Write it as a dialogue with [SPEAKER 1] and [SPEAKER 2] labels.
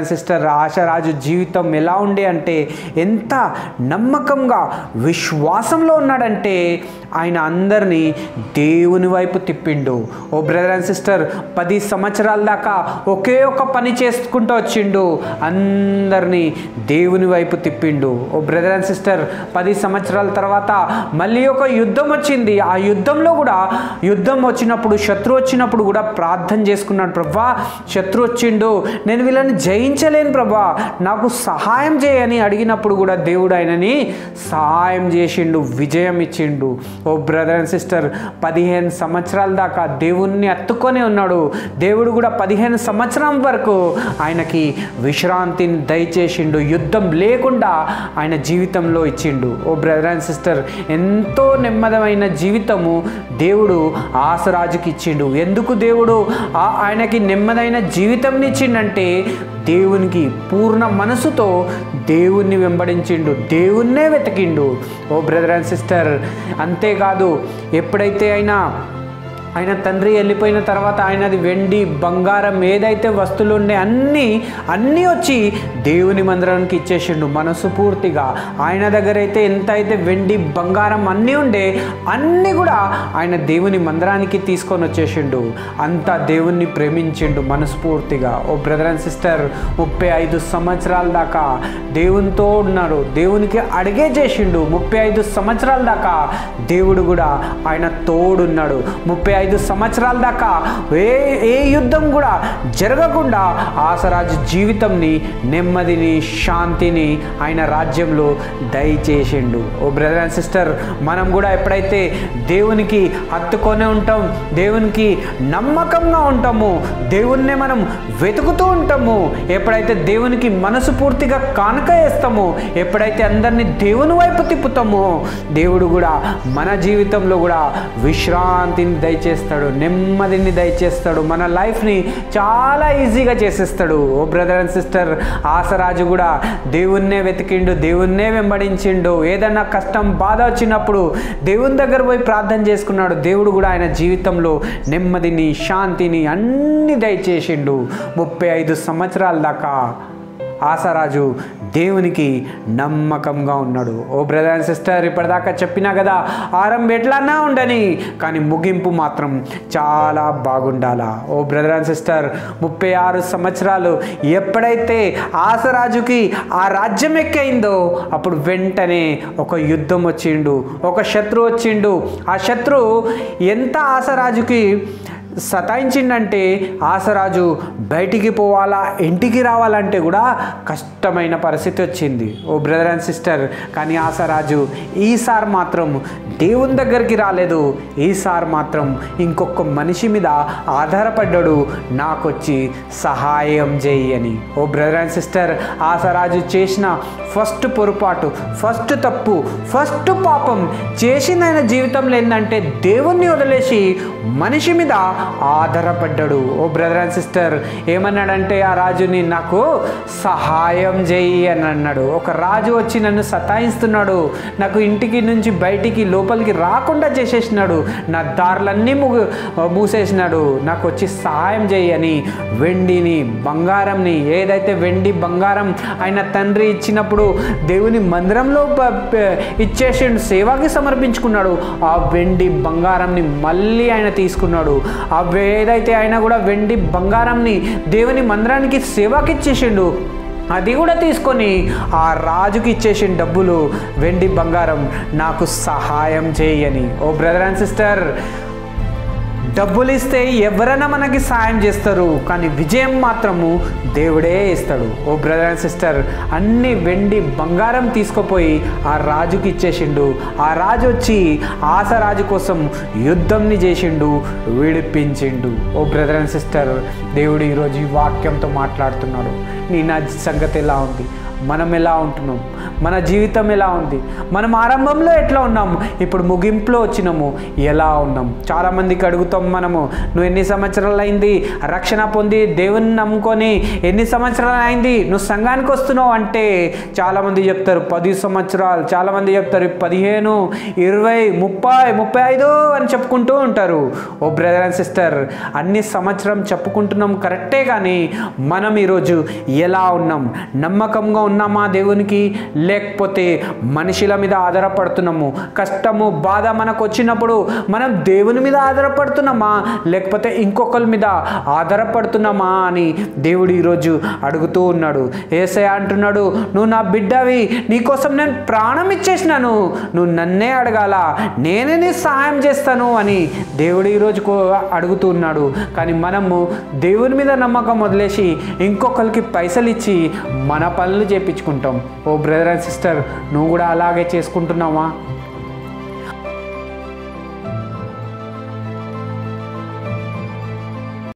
[SPEAKER 1] and sister ఆశరాజు జీవితం ఎలా ఉండే అంటే ఎంత నమ్మకంగా విశ్వాసంలో ఉన్నాడంటే ఆయన అందరినీ దేవుని వైపు తిప్పిండు ఓ బ్రదర్ అండ్ సిస్టర్ పది సంవత్సరాల దాకా ఒకే ఒక పని చేసుకుంటూ వచ్చిండు అందరినీ దేవుని వైపు తిప్పిండు ఓ బ్రదర్ అండ్ సిస్టర్ పది సంవత్సరాల తర్వాత మళ్ళీ ఒక యుద్ధం వచ్చింది ఆ యుద్ధంలో కూడా యుద్ధం వచ్చినప్పుడు శత్రు వచ్చినప్పుడు కూడా ప్రార్థన చేసుకున్నాడు ప్రభా శత్రు వచ్చిండు నేను వీళ్ళని జయించలేను ప్రభా నాకు సహాయం చేయని అడిగినప్పుడు కూడా దేవుడు ఆయనని సహాయం చేసిండు విజయం ఇచ్చిండు ఓ బ్రదర్ అండ్ సిస్టర్ పదిహేను సంవత్సరాల దాకా దేవుణ్ణి అత్తుకొని ఉన్నాడు దేవుడు కూడా పదిహేను సంవత్సరం వరకు ఆయనకి విశ్రాంతిని దయచేసిండు యుద్ధం లేకుండా ఆయన జీవితంలో ఇచ్చిండు ఓ బ్రదర్ అండ్ సిస్టర్ ఎంతో నెమ్మదమైన జీవితము దేవుడు ఆసరాజుకి ఇచ్చిండు ఎందుకు దేవుడు ఆ- ఆయనకి నెమ్మదైన జీవితం ఇచ్చిండంటే దేవునికి పూర్ణ మనసుతో దేవుణ్ణి వెంబడించిండు దేవుణ్ణే వెతికిండు ఓ బ్రదర్ అండ్ సిస్టర్ అంతేకాదు ఎప్పుడైతే అయినా ఆయన తండ్రి వెళ్ళిపోయిన తర్వాత ఆయనది వెండి బంగారం ఏదైతే వస్తువులు ఉండే అన్నీ అన్నీ వచ్చి దేవుని మందిరానికి ఇచ్చేసిండు మనసు పూర్తిగా ఆయన దగ్గర అయితే ఎంత అయితే వెండి బంగారం అన్నీ ఉండే అన్నీ కూడా ఆయన దేవుని మందిరానికి తీసుకొని వచ్చేసిండు అంతా దేవుణ్ణి ప్రేమించిండు మనస్ఫూర్తిగా ఓ బ్రదర్ అండ్ సిస్టర్ ముప్పై ఐదు సంవత్సరాల దాకా దేవునితో ఉన్నాడు దేవునికి అడిగే చేసిండు ముప్పై ఐదు సంవత్సరాల దాకా దేవుడు కూడా ఆయన తోడున్నాడు ముప్పై ఐదు సంవత్సరాల దాకా ఏ ఏ యుద్ధం కూడా జరగకుండా ఆసరాజు జీవితంని నెమ్మదిని శాంతిని ఆయన రాజ్యంలో దయచేసిండు ఓ బ్రదర్ అండ్ సిస్టర్ మనం కూడా ఎప్పుడైతే దేవునికి హత్తుకొని ఉంటాం దేవునికి నమ్మకంగా ఉంటాము దేవుణ్ణే మనం వెతుకుతూ ఉంటాము ఎప్పుడైతే దేవునికి మనసు పూర్తిగా కానుక వేస్తామో ఎప్పుడైతే అందరినీ దేవుని వైపు తిప్పుతామో దేవుడు కూడా మన జీవితంలో కూడా విశ్రాంతిని దయచేస్తాడు నెమ్మదిని దయచేస్తాడు మన లైఫ్ని చాలా ఈజీగా చేసేస్తాడు ఓ బ్రదర్ అండ్ సిస్టర్ ఆసరాజు కూడా దేవుణ్ణే వెతికిండు దేవుణ్ణే వెంబడించిండు ఏదన్నా కష్టం బాధ వచ్చినప్పుడు దేవుని దగ్గర పోయి ప్రార్థన చేసుకున్నాడు దేవుడు కూడా ఆయన జీవితంలో నెమ్మదిని శాంతిని అన్ని దయచేసిండు ముప్పై ఐదు సంవత్సరాల దాకా ఆసరాజు దేవునికి నమ్మకంగా ఉన్నాడు ఓ బ్రదర్ అండ్ సిస్టర్ ఇప్పటిదాకా చెప్పినా కదా ఆరంభం ఎట్లానా ఉండని కానీ ముగింపు మాత్రం చాలా బాగుండాలా ఓ బ్రదర్ అండ్ సిస్టర్ ముప్పై ఆరు సంవత్సరాలు ఎప్పుడైతే ఆసరాజుకి ఆ రాజ్యం ఎక్కైందో అప్పుడు వెంటనే ఒక యుద్ధం వచ్చిండు ఒక శత్రువు వచ్చిండు ఆ శత్రువు ఎంత ఆసరాజుకి సతాయించిందంటే ఆసరాజు బయటికి పోవాలా ఇంటికి రావాలంటే కూడా కష్టమైన పరిస్థితి వచ్చింది ఓ బ్రదర్ అండ్ సిస్టర్ కానీ ఆసరాజు ఈసారి మాత్రం దేవుని దగ్గరికి రాలేదు ఈసారి మాత్రం ఇంకొక మనిషి మీద ఆధారపడ్డాడు నాకొచ్చి సహాయం చేయి అని ఓ బ్రదర్ అండ్ సిస్టర్ ఆసరాజు చేసిన ఫస్ట్ పొరపాటు ఫస్ట్ తప్పు ఫస్ట్ పాపం చేసిన ఆయన జీవితంలో ఏంటంటే దేవుణ్ణి వదిలేసి మనిషి మీద ఆధారపడ్డాడు ఓ బ్రదర్ అండ్ సిస్టర్ ఏమన్నాడంటే ఆ రాజుని నాకు సహాయం చేయి అని అన్నాడు ఒక రాజు వచ్చి నన్ను సతాయిస్తున్నాడు నాకు ఇంటికి నుంచి బయటికి లోపలికి రాకుండా చేసేసినాడు నా దారులన్నీ ముగు మూసేసినాడు నాకు వచ్చి సహాయం చేయి అని వెండిని బంగారంని ఏదైతే వెండి బంగారం ఆయన తండ్రి ఇచ్చినప్పుడు దేవుని మందిరంలో ప- ప- ఇచ్చేసిండు సేవకి సమర్పించుకున్నాడు ఆ వెండి బంగారంని మళ్ళీ ఆయన తీసుకున్నాడు ఆ ఏదైతే ఆయన కూడా వెండి బంగారంని దేవుని మందిరానికి సేవకి ఇచ్చేసిండు అది కూడా తీసుకొని ఆ రాజుకి ఇచ్చేసిన డబ్బులు వెండి బంగారం నాకు సహాయం చేయని ఓ బ్రదర్ అండ్ సిస్టర్ డబ్బులు ఇస్తే ఎవరైనా మనకి సాయం చేస్తారు కానీ విజయం మాత్రము దేవుడే ఇస్తాడు ఓ బ్రదర్ అండ్ సిస్టర్ అన్ని వెండి బంగారం తీసుకుపోయి ఆ రాజుకి ఇచ్చేసిండు ఆ రాజు వచ్చి ఆశ రాజు కోసం యుద్ధంని చేసిండు విడిపించిండు ఓ బ్రదర్ అండ్ సిస్టర్ దేవుడు ఈరోజు ఈ వాక్యంతో మాట్లాడుతున్నాడు నీ నా సంగతి ఎలా ఉంది మనం ఎలా ఉంటున్నాం మన జీవితం ఎలా ఉంది మనం ఆరంభంలో ఎట్లా ఉన్నాము ఇప్పుడు ముగింపులో వచ్చినాము ఎలా ఉన్నాం చాలామందికి అడుగుతాం మనము నువ్వు ఎన్ని సంవత్సరాలు అయింది రక్షణ పొంది దేవుని నమ్ముకొని ఎన్ని సంవత్సరాలు అయింది నువ్వు సంఘానికి వస్తున్నావు అంటే చాలామంది చెప్తారు పది సంవత్సరాలు చాలామంది చెప్తారు పదిహేను ఇరవై ముప్పై ముప్పై ఐదు అని చెప్పుకుంటూ ఉంటారు ఓ బ్రదర్ అండ్ సిస్టర్ అన్ని సంవత్సరం చెప్పుకుంటున్నాం కరెక్టే కానీ మనం ఈరోజు ఎలా ఉన్నాం నమ్మకంగా ఉన్నామా దేవునికి లేకపోతే మనుషుల మీద ఆధారపడుతున్నాము కష్టము బాధ మనకు వచ్చినప్పుడు మనం దేవుని మీద ఆధారపడుతున్నామా లేకపోతే ఇంకొకరి మీద ఆధారపడుతున్నామా అని దేవుడు ఈరోజు అడుగుతూ ఉన్నాడు ఏసయ అంటున్నాడు నువ్వు నా బిడ్డవి నీకోసం నేను ప్రాణం ఇచ్చేసినాను నువ్వు నన్నే అడగాల నేనే నీ సహాయం చేస్తాను అని దేవుడు ఈరోజు కో- అడుగుతూ ఉన్నాడు కానీ మనము దేవుని మీద నమ్మకం వదిలేసి ఇంకొకరికి పైసలు ఇచ్చి మన పనులు చేపించుకుంటాం ఓ బ్రదర్ అండ్ సిస్టర్ నువ్వు కూడా అలాగే చేసుకుంటున్నావా